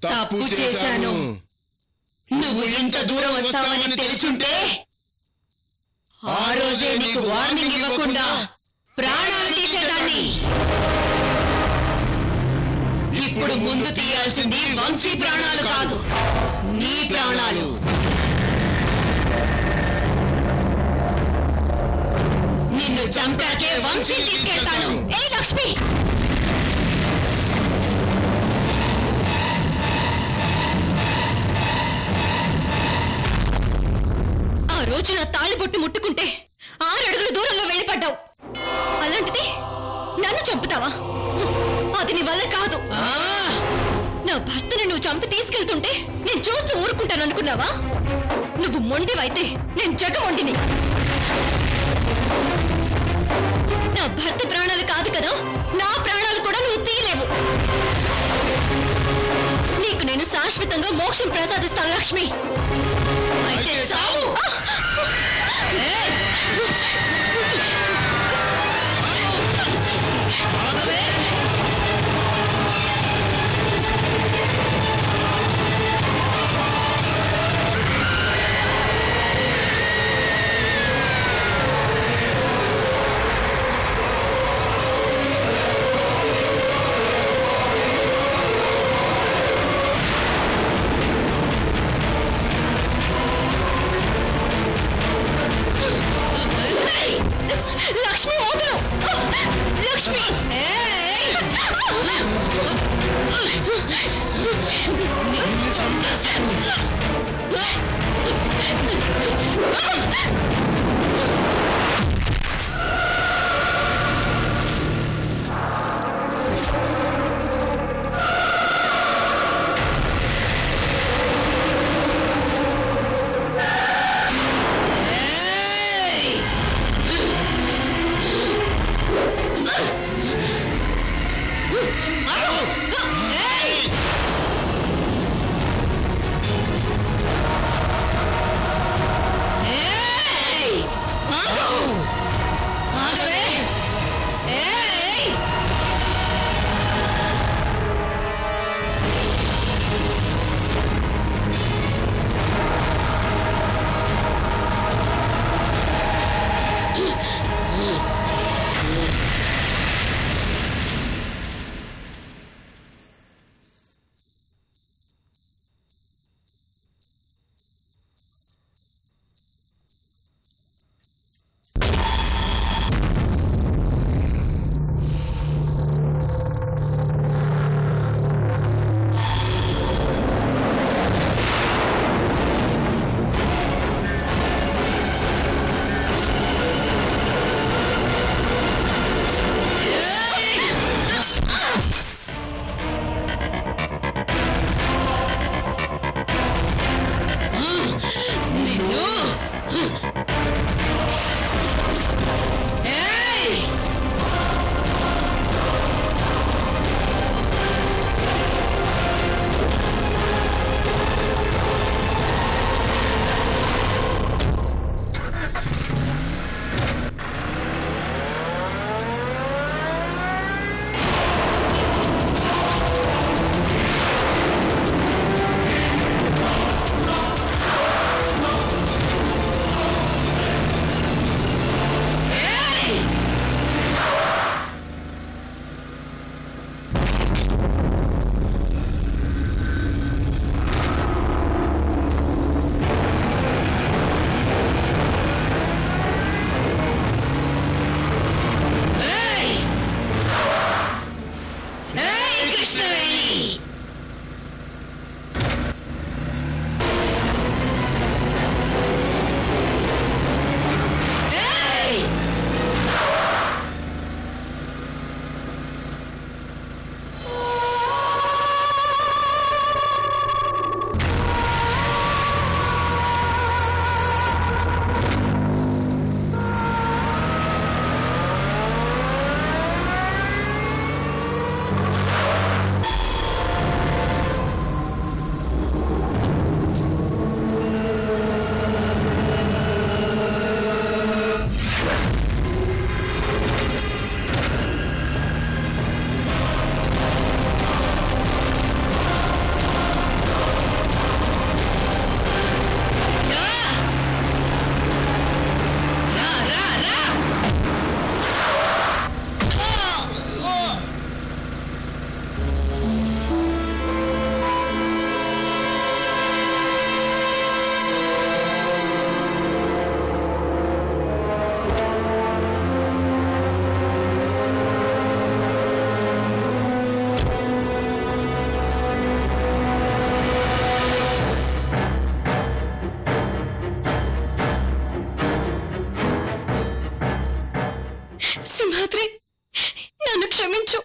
తప్పు చేశాను నువ్వు ఇంత దూరం వస్తావని తెలుసుంటే ఆ రోజే నీకు వార్నింగ్ ఇవ్వకుండా ప్రాణాలు తీసేదాన్ని ఇప్పుడు ముందు తీయాల్సింది వంశీ ప్రాణాలు కాదు నీ ప్రాణాలు నిన్ను చంపాకే వంశీ తీసుకెళ్తాను ఏ లక్ష్మి ఆ రోజు నా తాళిబొట్టు ముట్టుకుంటే ఆరు అడుగుల దూరంలో వెళ్ళిపడ్డావు అలాంటిది నన్ను చంపుతావా అది నీ వల్ల కాదు నా భర్తను నువ్వు చంపి తీసుకెళ్తుంటే నేను చూస్తూ ఊరుకుంటాను అనుకున్నావా నువ్వు మొండివైతే నేను జగ మొండిని నా భర్త ప్రాణాలు కాదు కదా నా ప్రాణాలు కూడా నువ్వు తీయలేవు నీకు నేను శాశ్వతంగా మోక్షం ప్రసాదిస్తాను లక్ష్మి అయితే చావు ఏయ్! ఆగవే! ఏయ్! లక్ష్మి వదలు లక్ష్మి ఏయ్! నిన్ను చంపేశాను ఏయ్! ఏయ్! ఏయ్! ఆగు! సింహాద్రి నన్ను క్షమించు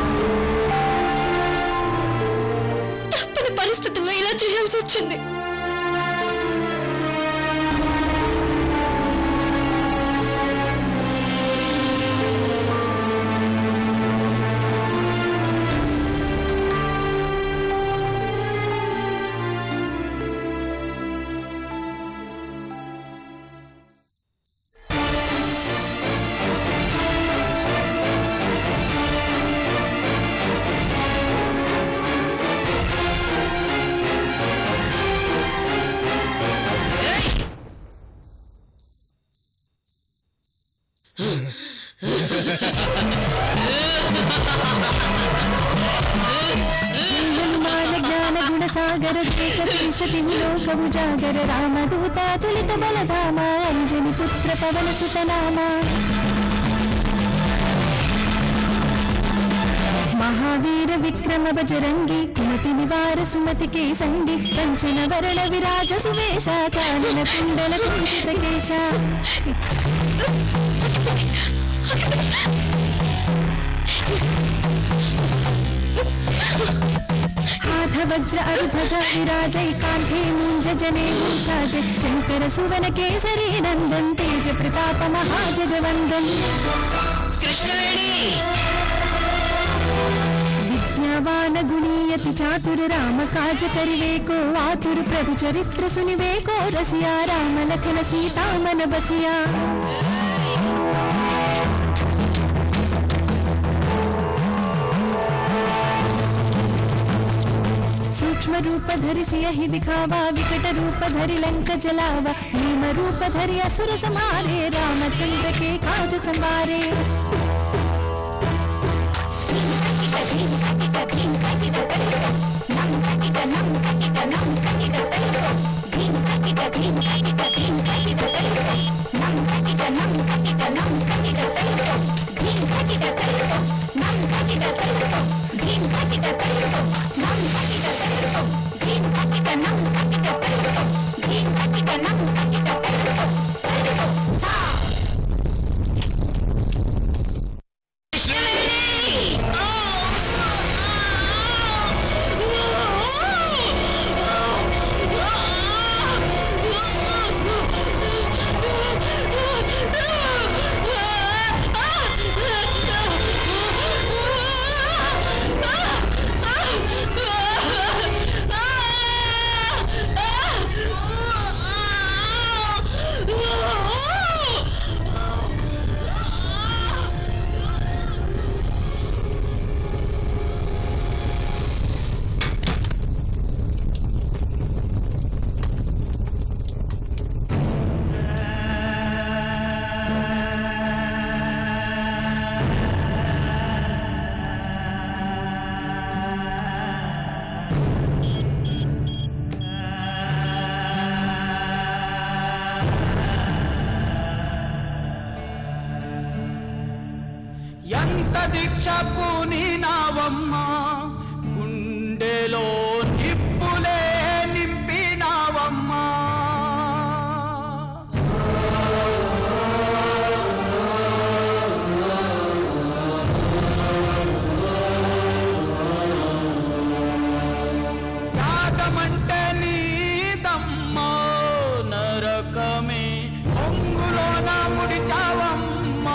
తప్పని పరిస్థితుల్లో ఇలా చేయాల్సి వచ్చింది హనుమాన జ్ఞాన గుణ సాగర విశతి లోకము జాగర రామదూత తులిత బలధామ అంజని పుత్ర పవన సుతనామ మహావీర విక్రమ బజరంగి కుమతి నివార సుమతి కేసంగి కంచన వరణ విరాజ సువేశ కాలిన కుండల కుంచిత కేశ हाथ वज्र अरुध्वज विराजै कान्धे मुञ्ज जने मूर्छाज शङ्कर सुवन केसरी नन्दन् तेज प्रताप महाजगवन्दन् विद्यावान गुणीयति चातुर राम काज करिवेको आतुर प्रभु चरित्र सुनिवेको रसिया राम लखन सीता मन बसिया सूक्ष्म रूप धरि सियहि दिखावा विकट रूप धरि लंक जलावा भीम रूप धरि असुर संहारे रामचंद्र के काज संवारे ఎంత దీక్ష పూనినావమ్మా గుండెలో నిప్పులే నింపినావమ్మా త్యాగమంటే నీదమ్మా నరకమే పొంగులోన ముడిచావమ్మా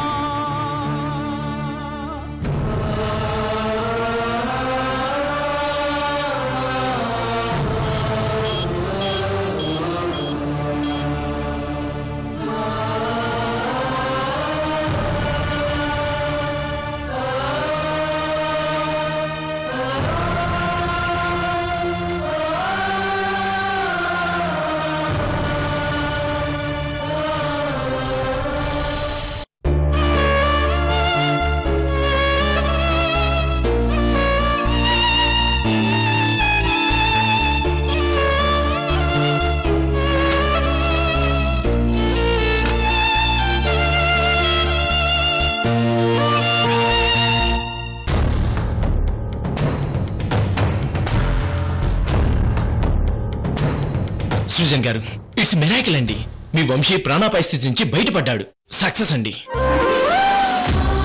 సృజన్ గారు ఇట్స్ మెరాకిల్ అండి మీ వంశీ ప్రాణాపాయ స్థితి నుంచి బయటపడ్డాడు సక్సెస్ అండి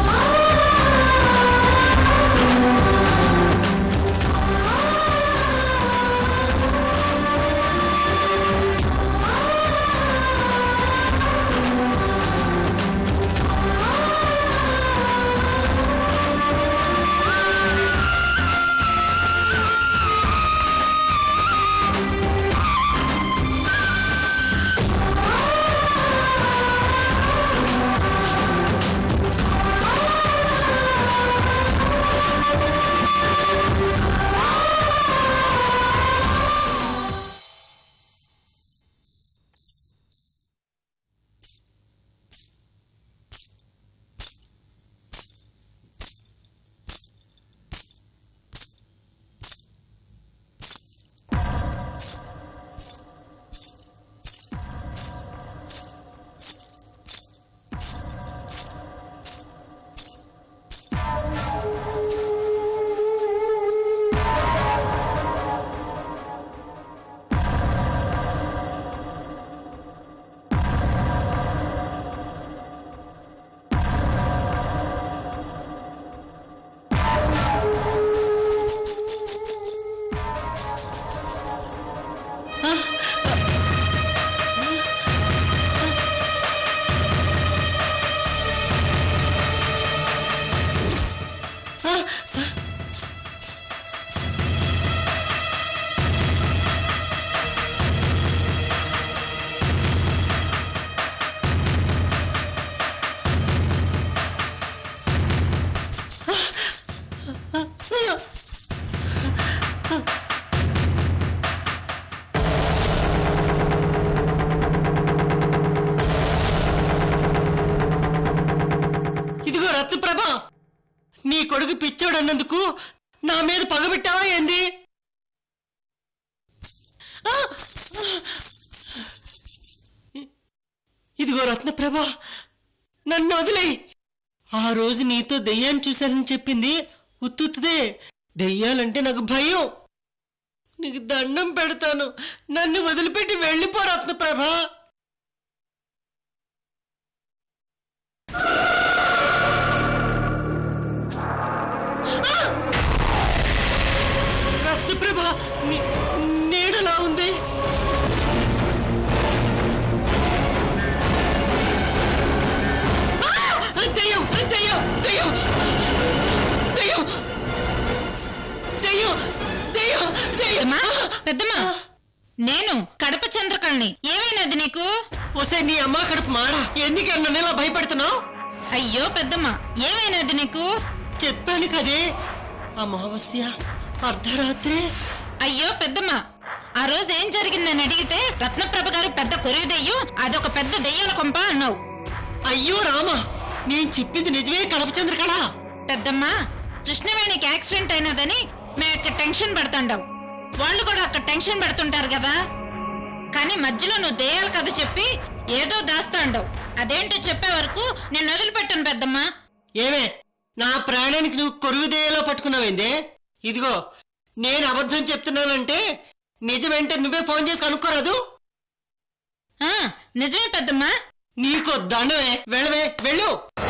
రత్నప్రభ నీ కొడుకు పిచ్చోడన్నందుకు నా మీద పగబెట్టావా ఏంది ఆ! ఇదిగో రత్నప్రభ నన్ను వదిలే ఆ రోజు నీతో దెయ్యాన్ని చూశానని చెప్పింది ఉత్తుదే దెయ్యాలంటే నాకు భయం నీకు దండం పెడతాను నన్ను వదిలిపెట్టి వెళ్ళిపో రత్నప్రభ రత్నప్రభ నీ- నీడలా ఉంది ఆ! దెయ్యం దెయ్యం దెయ్యం దెయ్యం దెయ్యం దెయ్యం దెయ్యం పెద్దమ్మా పెద్దమ్మా నేను కడప చంద్రకళని ఏమైనది నీకు ఒసే నీ అమ్మ కడుపు మాడ ఎందుకన్నా నన్ను ఇలా భయపడుతున్నావు అయ్యో పెద్దమ్మా ఏమైనది నీకు చెప్పాను కదే అమావాస్య అర్ధరాత్రి అయ్యో పెద్దమ్మా ఆ రోజు ఏం జరిగిందని అడిగితే రత్నప్రభ గారు పెద్ద కొరివి దెయ్యం అదొక పెద్ద దెయ్యాల కొంప అన్నావు అయ్యో రామా నేను చెప్పింది నిజమే కడప చంద్రకళ పెద్దమ్మా కృష్ణవేణికి యాక్సిడెంట్ అయినదని మేము ఇక్కడ టెన్షన్ పడుతుండావు వాళ్ళు కూడా అక్కడ టెన్షన్ పడుతుంటారు కదా కానీ మధ్యలో నువ్వు దెయ్యాల కథ చెప్పి ఏదో దాస్తాండవు అదేంటో చెప్పే వరకు నేను వదిలిపెట్టాను పెద్దమ్మా ఏమే నా ప్రాణానికి నువ్వు కొరువు దేయలో పట్టుకున్నావేందే ఇదిగో నేను అబద్ధం చెప్తున్నానంటే నిజమేంటే నువ్వే ఫోన్ చేసి కనుక్కోరాదు ఆ, నిజమే పెద్దమ్మా నీకో దండమే వెళ్ళవే వెళ్ళు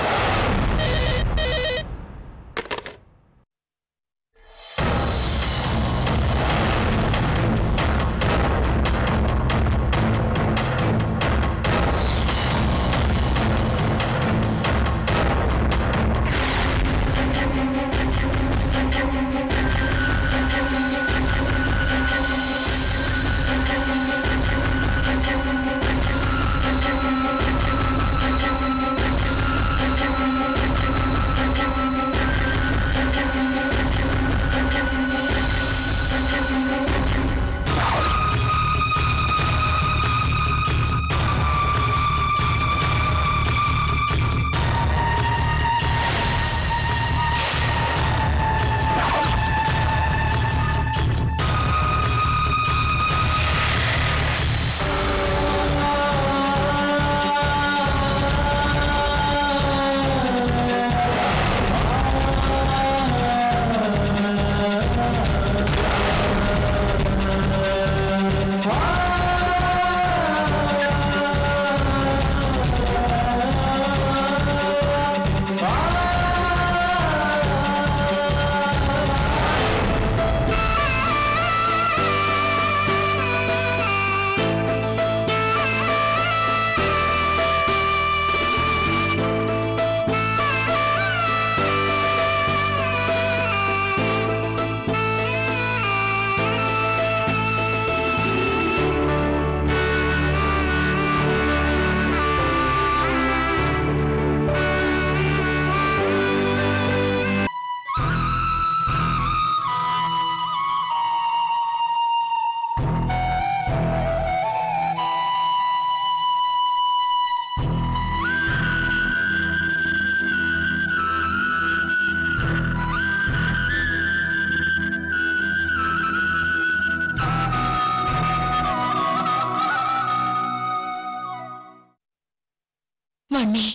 వాణ్ణి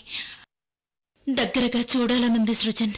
దగ్గరగా చూడాలనుంది సృజన్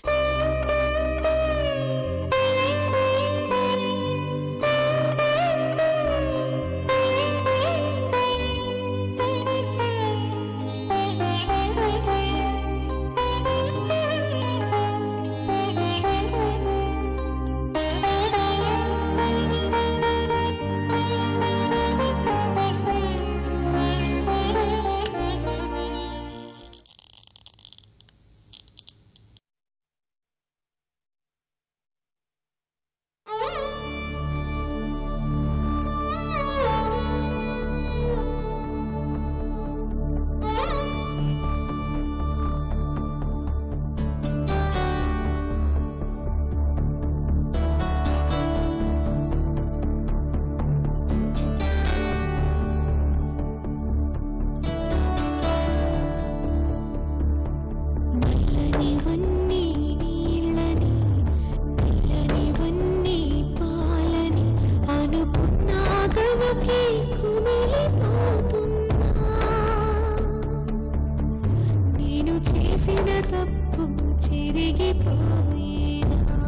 చెరిగిపోయేనా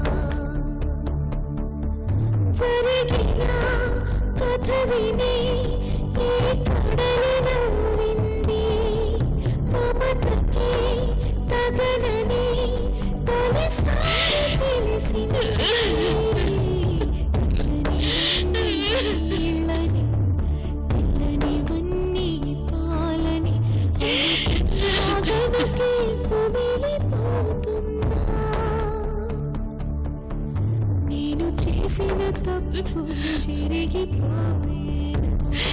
జరిగిన కథ విని ఏ కడలి నవ్వింది మమతకి తగనని తొలిసారి తెలిసింది నీళ్ళని తెల్లని వన్నీ పాలని ఆగనుకే కుమిలిపోతున్నా నేను చేసిన తప్పు జరిగిపోయేనా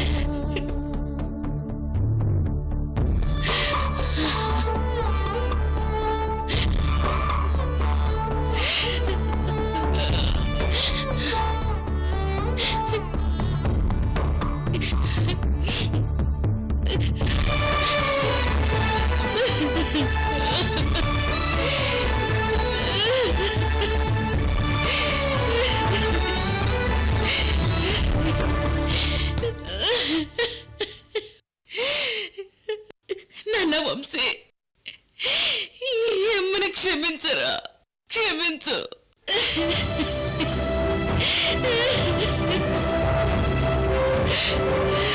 నాన్న వంశీ ఈ అమ్మని క్షమించరా క్షమించు ఆ